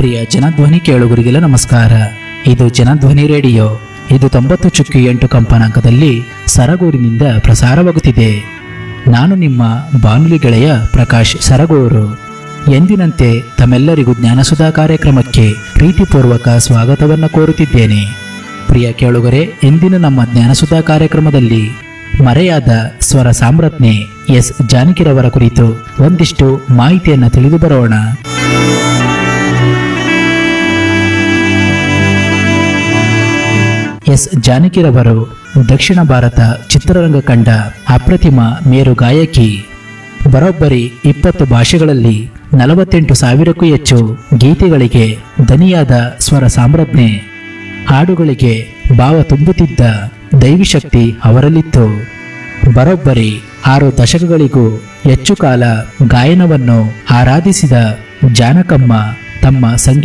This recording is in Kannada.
ಪ್ರಿಯ ಜನಧ್ವನಿ ಕೇಳುಗರಿಗೆಲ್ಲ ನಮಸ್ಕಾರ ಇದು ಜನಧ್ವನಿ ರೇಡಿಯೋ ಇದು ತೊಂಬತ್ತು ಚುಕ್ಕಿ ಎಂಟು ಕಂಪನಾಂಕದಲ್ಲಿ ಸರಗೂರಿನಿಂದ ಪ್ರಸಾರವಾಗುತ್ತಿದೆ ನಾನು ನಿಮ್ಮ ಬಾನುಲಿ ಗೆಳೆಯ ಪ್ರಕಾಶ್ ಸರಗೂರು ಎಂದಿನಂತೆ ತಮ್ಮೆಲ್ಲರಿಗೂ ಜ್ಞಾನಸುಧಾ ಕಾರ್ಯಕ್ರಮಕ್ಕೆ ಪ್ರೀತಿಪೂರ್ವಕ ಸ್ವಾಗತವನ್ನು ಕೋರುತ್ತಿದ್ದೇನೆ ಪ್ರಿಯ ಕೇಳುಗರೆ ಇಂದಿನ ನಮ್ಮ ಜ್ಞಾನಸುಧಾ ಕಾರ್ಯಕ್ರಮದಲ್ಲಿ ಮರೆಯಾದ ಸ್ವರ ಸಾಮ್ರಾಜ್ಞೆ ಎಸ್ ಜಾನಕಿರವರ ಕುರಿತು ಒಂದಿಷ್ಟು ಮಾಹಿತಿಯನ್ನು ತಿಳಿದು ಬರೋಣ ಎಸ್ ಜಾನಕಿರವರು ದಕ್ಷಿಣ ಭಾರತ ಚಿತ್ರರಂಗ ಕಂಡ ಅಪ್ರತಿಮ ಮೇರು ಗಾಯಕಿ ಬರೋಬ್ಬರಿ ಇಪ್ಪತ್ತು ಭಾಷೆಗಳಲ್ಲಿ ನಲವತ್ತೆಂಟು ಸಾವಿರಕ್ಕೂ ಹೆಚ್ಚು ಗೀತೆಗಳಿಗೆ ದನಿಯಾದ ಸ್ವರ ಸಾಮ್ರಾಜ್ಞೆ ಹಾಡುಗಳಿಗೆ ಭಾವ ತುಂಬುತ್ತಿದ್ದ ದೈವಿಶಕ್ತಿ ಅವರಲ್ಲಿತ್ತು ಬರೋಬ್ಬರಿ ಆರು ದಶಕಗಳಿಗೂ ಹೆಚ್ಚು ಕಾಲ ಗಾಯನವನ್ನು ಆರಾಧಿಸಿದ ಜಾನಕಮ್ಮ ತಮ್ಮ ಸಂಗೀತ